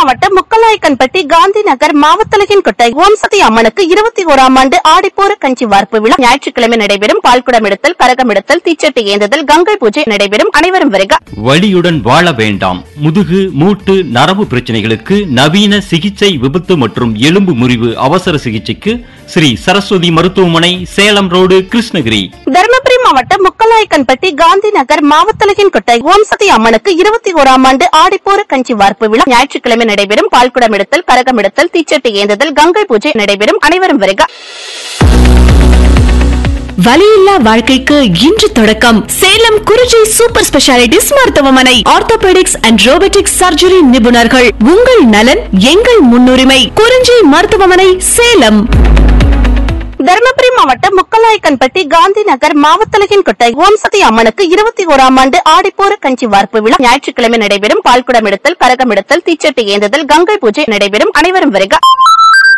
மாவட்டம் முக்கலாய்க்கன்பட்டி காந்தி நகர் மாவத்தலகின் கொட்டை ஓம் சதி அம்மனுக்கு இருபத்தி ஓராம் ஆண்டு ஆடிப்போர கஞ்சி வார்ப்பு விழா ஞாயிற்றுக்கிழமை நடைபெறும் பால்குடம் எடுத்தல் கரகம் எடுத்தல் தீச்சட்டி ஏந்துதல் கங்கை பூஜை நடைபெறும் அனைவரும் வருக வலியுடன் வாழ வேண்டாம் முதுகு மூட்டு நரம்பு பிரச்சனைகளுக்கு நவீன சிகிச்சை விபத்து மற்றும் எலும்பு முறிவு அவசர சிகிச்சைக்கு ஸ்ரீ சரஸ்வதி மருத்துவமனை சேலம் ரோடு கிருஷ்ணகிரி தருமபுரி மாவட்டம் முக்கலாய்க்கன்பட்டி காந்தி நகர் மாவத்தலகின் கொட்டை ஓம் சதி அம்மனுக்கு இருபத்தி ஓராம் ஆண்டு ஆடிப்போர கஞ்சி வார்ப்பு விழா ஞாயிற்றுக்கிழமை நடைபெறும் பால்குடம் எடுத்தல் கரகம் எடுத்தல் தீச்சட்டி ஏந்துதல் கங்கை பூஜை நடைபெறும் அனைவரும் வருக வலியில்லா வாழ்க்கைக்கு இன்று தொடக்கம் சேலம் குறிஞ்சி சூப்பர் ஸ்பெஷாலிட்டிஸ் மருத்துவமனை ஆர்த்தோபெடிக்ஸ் அண்ட் ரோபோட்டிக்ஸ் சர்ஜரி நிபுணர்கள் உங்கள் நலன் எங்கள் முன்னுரிமை குறிஞ்சி மருத்துவமனை சேலம் தருமபுரி மாவட்டம் முக்கலாய்க்கன்பட்டி காந்தி நகர் மாவத்தலகின் கொட்டை ஓம் சதி அம்மனுக்கு இருபத்தி ஓராம் ஆண்டு ஆடிப்போர கஞ்சி வார்ப்பு விழா ஞாயிற்றுக்கிழமை நடைபெறும் பால்குடம் எடுத்தல் கரகம் எடுத்தல் தீச்சட்டி ஏந்துதல் கங்கை பூஜை நடைபெறும் அனைவரும் வருக